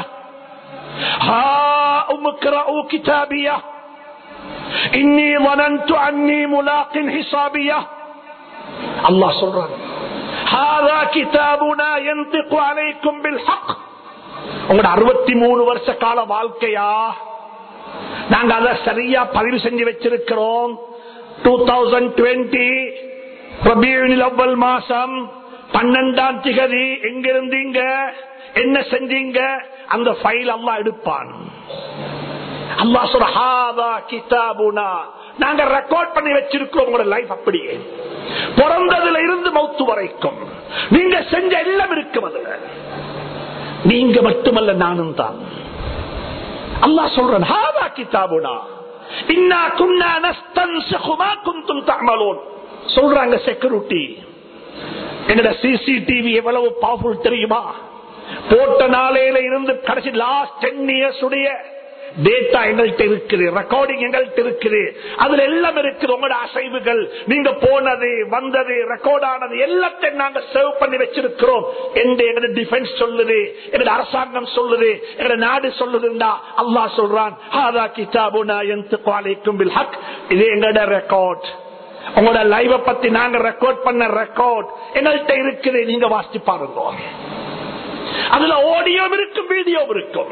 கிதாபியா இன்னி வனந்து அன்னி முலாக்கின் ஹிசாபியா அல்லாஹ் சொல்றான் هذا كتابنا ينطق عليكم بالحق உங்களோட அறுபத்தி மூணு வருஷ கால வாழ்க்கையா நாங்க அதை சரியா பதிவு செஞ்சு வச்சிருக்கிறோம் டூ தௌசண்ட் டுவெண்ட்டி அவ்வள் மாசம் பன்னெண்டாம் திகதி எங்க இருந்தீங்க என்ன செஞ்சீங்க அந்த ஃபைல் அல்லா எடுப்பான் அல்லா சொல்றா கிதாபுனா நாங்க ரெக்கார்ட் பண்ணி வச்சிருக்கிறோம் உங்களோட லைஃப் அப்படியே பிறந்ததுல இருந்து மௌத்து வரைக்கும் நீங்க செஞ்ச எல்லாம் இருக்கும் அதுல நீங்க மட்டுமல்ல நானும் தான் அல்லா சொல்றேன் ஹாதா கிதாபுனா இன்னா குன்னா நஸ்தன்சிகு மா குன்தும் தஅமலூன் சொல்றாங்க செக்யூரிட்டி என்னோட சிசிடிவி எவ்வளவு பவர்ஃபுல் தெரியுமா போட்ட நாளையில இருந்து கடைசி லாஸ்ட் டென் இயர்ஸ் உடைய டேட்டா எங்கள்கிட்ட இருக்குது ரெக்கார்டிங் எங்கள்கிட்ட இருக்குது அதுல எல்லாம் இருக்குது உங்களோட அசைவுகள் நீங்க போனது வந்தது ரெக்கார்ட் ஆனது எல்லாத்தையும் நாங்க சேவ் பண்ணி வச்சிருக்கிறோம் என்று எங்களோட டிஃபென்ஸ் சொல்லுது எங்களோட அரசாங்கம் சொல்லுது எங்களோட நாடு சொல்லுதுண்டா அல்லாஹ் சொல்றான் ஹாதா கிதாபுனா யன்திகு அலைக்கும் பில் ஹக் இது எங்களோட ரெக்கார்ட் உங்களோட லைவ பத்தி நாங்க ரெக்கார்ட் பண்ண ரெக்கார்ட் எங்கள்கிட்ட இருக்குது நீங்க வாசிச்சு பாருங்க அதுல ஆடியோ இருக்கும் வீடியோ இருக்கும்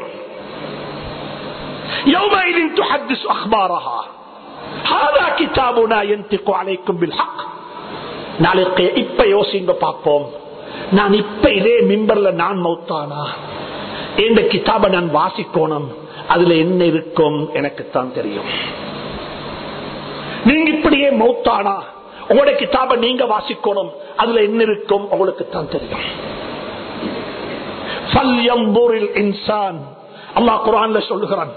يومئذ تحدث أخبارها هذا كتابنا ينطق عليكم بالحق நாளைக்கு இப்ப யோசிங்க பார்ப்போம் நான் இப்ப இதே மிம்பர்ல நான் மௌத்தானா இந்த கிதாபை நான் வாசிக்கணும் அதுல என்ன இருக்கும் எனக்குத்தான் தெரியும் நீங்க இப்படியே மௌத்தானா உங்களோட கிதாபை நீங்க வாசிக்கணும் அதுல என்ன இருக்கும் உங்களுக்கு தான் தெரியும் இன்சான் அல்லாஹ் குரான்ல சொல்லுகிறான்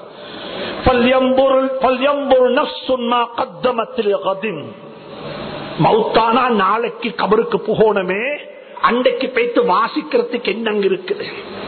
மௌத்தானா நாளைக்கு கபருக்கு புகோணமே அண்டைக்கு போய்த்து வாசிக்கிறதுக்கு என்னங்க இருக்குது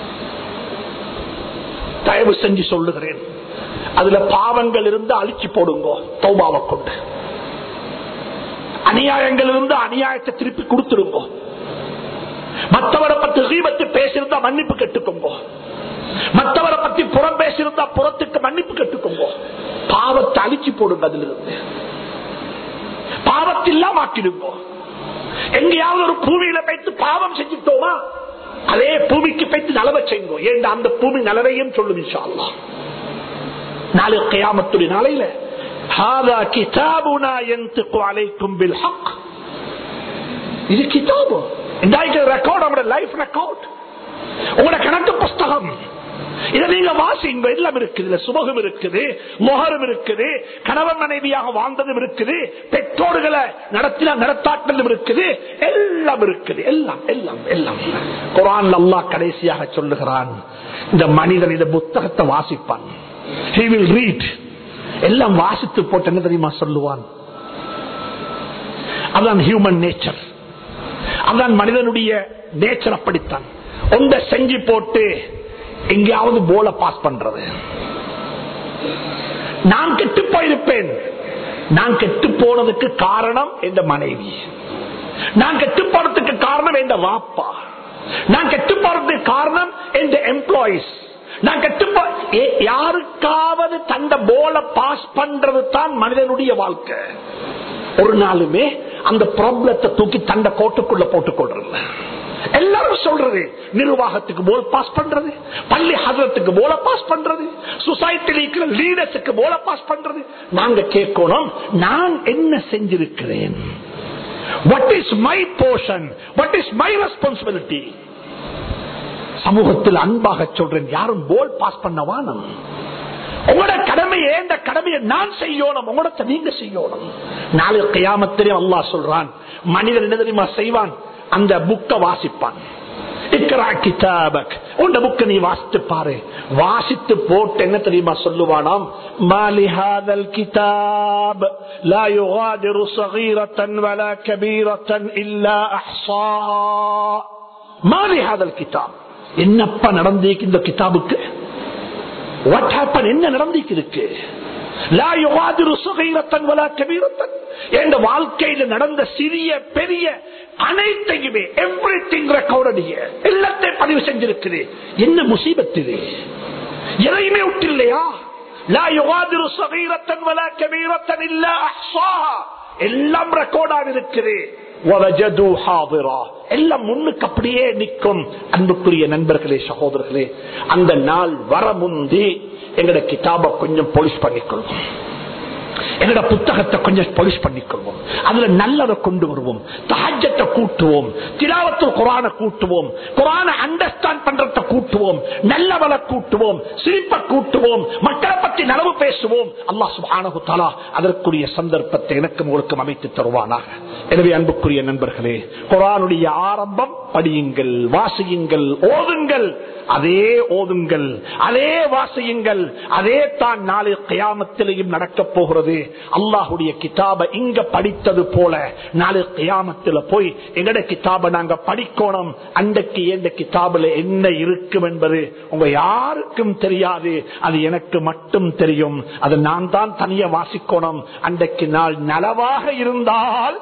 தயவு செஞ்சு சொல்லுகிறேன் அதுல பாவங்கள் இருந்து அழிச்சு போடுங்க தௌபாவை கொண்டு அநியாயங்கள் இருந்து அநியாயத்தை திருப்பி கொடுத்துருங்க மற்றவரை பத்தி தீபத்து பேசியிருந்தா மன்னிப்பு கட்டுக்கோங்க மற்றவரை பத்தி புறம் பேசியிருந்தா புறத்துக்கு மன்னிப்பு கட்டுக்கோங்க பாவத்தை அழிச்சு போடுங்க அதுல இருந்து பாவத்தில்லாம் ஆக்கிடுங்க எங்கேயாவது ஒரு பூமியில வைத்து பாவம் செஞ்சுட்டோமா அதே பூமிக்கு வைத்து நலவை செய்யுங்க ஏன் அந்த பூமி நலவையும் சொல்லும் இன்ஷா அல்லாஹ் நாளை கயாமத்துடைய நாளையில هذا كتابنا ينطق عليكم بالحق இது கிதாபு இன்றைக்கு ரெக்கார்ட் அவங்களோட லைஃப் ரெக்கார்ட் உங்களோட கணக்கு புஸ்தகம் இதை நீங்க வாசிங்க எல்லாம் இருக்குது இதுல சுபகம் இருக்குது முகரம் இருக்குது கணவன் மனைவியாக வாழ்ந்ததும் இருக்குது பெற்றோர்களை நடத்தின நடத்தாட்டலும் இருக்குது எல்லாம் இருக்குது எல்லாம் எல்லாம் எல்லாம் குரான் அல்லாஹ் கடைசியாக சொல்லுகிறான் இந்த மனிதன் இந்த புத்தகத்தை வாசிப்பான் he will read எல்லாம் வாசித்து போட்டு என்ன தெரியுமா சொல்லுவான் அதான் ஹியூமன் நேச்சர் அதான் மனிதனுடைய நேச்சர் அப்படித்தான் ஒன்றை செஞ்சு போட்டு எங்கேயாவது போல பாஸ் பண்றது நான் கெட்டு போயிருப்பேன் நான் கெட்டு போனதுக்கு காரணம் எந்த மனைவி நான் கெட்டு போனதுக்கு காரணம் எந்த வாப்பா நான் கெட்டு போறதுக்கு காரணம் எந்த எம்ப்ளாயிஸ் நான் கெட்டு யாருக்காவது தந்த போல பாஸ் பண்றது தான் மனிதனுடைய வாழ்க்கை ஒரு நாளுமே அந்த ப்ராப்ளத்தை தூக்கி தண்ட கோட்டுக்குள்ள போட்டுக் கொள்றது எல்லாரும் சொல்றது நிர்வாகத்துக்கு போல பாஸ் பண்றது பள்ளி ஹசரத்துக்கு போல பாஸ் பண்றது சொசைட்டியில் இருக்கிற லீடர்ஸுக்கு போல பாஸ் பண்றது நாங்க கேட்கணும் நான் என்ன செஞ்சிருக்கிறேன் what is my portion what is my responsibility சமூகத்தில் அன்பாக சொல்றேன் யாரும் போல் பாஸ் பண்ணவா நான் உங்களோட கடமையை இந்த கடமையை நான் செய்யணும் உங்களோட நீங்க செய்யணும் நாளை கையாமத்திலே அல்லாஹ் சொல்றான் மனிதன் என்ன தெரியுமா செய்வான் அந்த புக்க வாசிப்பான் உண்ட புக்க நீ வாசித்து பாரு வாசித்து போட்டு என்ன தெரியுமா சொல்லுவானாம் மாலிஹாதல் கிதாப் லா யுகாதிரு சகீரத்தன் வல கபீரத்தன் இல்லா அஹ்சாஹா மாலிஹாதல் கிதாப் என்னப்பா நடந்தீக்கு இந்த கிதாபுக்கு வாட் ஹேப்பன் என்ன நடந்திருக்கு என் வாழ்க்கையில நடந்த சிறிய பெரிய அனைத்தையுமே எவ்ரி திங் ரெக்கார்டு எல்லாத்தையும் பதிவு செஞ்சிருக்குது என்ன முசீபத் இது எதையுமே விட்டில்லையா லா யுகாதிரு சகீரத்தன் வலா கபீரத்தன் இல்ல அஹ்சாஹா எல்லாம் ரெக்கார்டாக இருக்குது எல்லாம் முன்னுக்கு அப்படியே நிற்கும் அன்புக்குரிய நண்பர்களே சகோதரர்களே அந்த நாள் வர முந்தி எங்கட கிதாப கொஞ்சம் போலீஸ் பண்ணிக்கொள்வோம் எங்கட புத்தகத்தை கொஞ்சம் போலீஸ் பண்ணிக்கொள்வோம் அதுல நல்லதை கொண்டு வருவோம் தாஜத்தை கூட்டுவோம் திராவத்தில் குரான கூட்டுவோம் குரான அண்டர்ஸ்டாண்ட் பண்றத கூட்டுவோம் நல்லவளை கூட்டுவோம் சிரிப்பை கூட்டுவோம் மக்களை பற்றி நலவு பேசுவோம் அல்லா சுபானு தாலா அதற்குரிய சந்தர்ப்பத்தை எனக்கு உங்களுக்கு அமைத்து தருவானாக எனவே அன்புக்குரிய நண்பர்களே குரானுடைய ஆரம்பம் படியுங்கள் வாசியுங்கள் ஓதுங்கள் அதே ஓதுங்கள் அதே வாசியுங்கள் அதே தான் நாளை கியாமத்திலையும் நடக்கப் போகிறது அல்லாஹுடைய கிதாபை இங்க படித்தது போல நாளை கியாமத்தில் போய் எங்கட கிதாபை நாங்க படிக்கணும் அன்றைக்கு எந்த கிதாபுல என்ன இருக்கும் என்பது உங்க யாருக்கும் தெரியாது அது எனக்கு மட்டும் தெரியும் அது நான் தான் தனிய வாசிக்கணும் அன்றைக்கு நாள் நலவாக இருந்தால்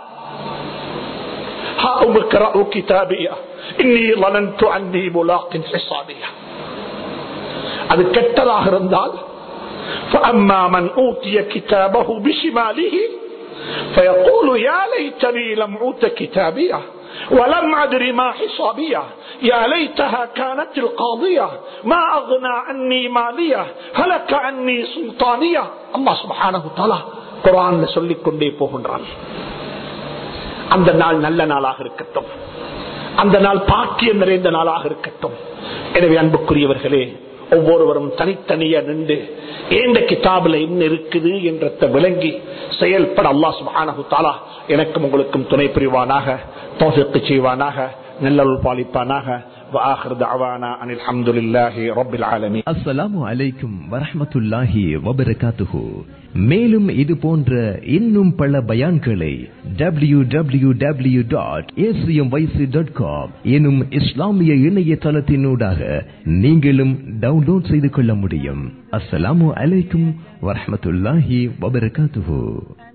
هاؤم اقرأوا كتابية إني ظننت أني ملاق حسابية அது கெட்டதாக இருந்தால் فأما من أوتي كتابه بشماله فيقول يا ليتني لم أوت كتابيه ولم أدر ما حسابيه يا ليتها كانت القاضية ما أغنى عني مالية هلك عني سلطانية الله سبحانه وتعالى قرآن சொல்லிக் கொண்டே போகின்றான் அந்த நாள் நல்ல நாளாக இருக்கட்டும் அந்த நாள் பாக்கியம் நிறைந்த நாளாக இருக்கட்டும் எனவே அன்புக்குரியவர்களே ஒவ்வொருவரும் தனித்தனியா நின்று ஏந்த கிதாபில் என்ன இருக்குது என்ற விளங்கி செயல்பட அல்லா சுபானு தாலா எனக்கும் உங்களுக்கும் துணை புரிவானாக தோசத்து செய்வானாக நல்லருள் பாலிப்பானாக وآخر دعوانا أن الحمد لله رب العالمين அஸ்ஸலாமு அலைக்கும் வரஹ்மத்துல்லாஹி வபரகாத்துஹு மேலும் இது போன்ற இன்னும் பல பயான்களை W W W dot dot com எனும் இஸ்லாமிய இணையதளத்தினூடாக நீங்களும் டவுன்லோட் செய்து கொள்ள முடியும் அஸ்ஸலாமு அலைக்கும் வரஹ்மத்துல்லாஹி வபரகாத்துஹு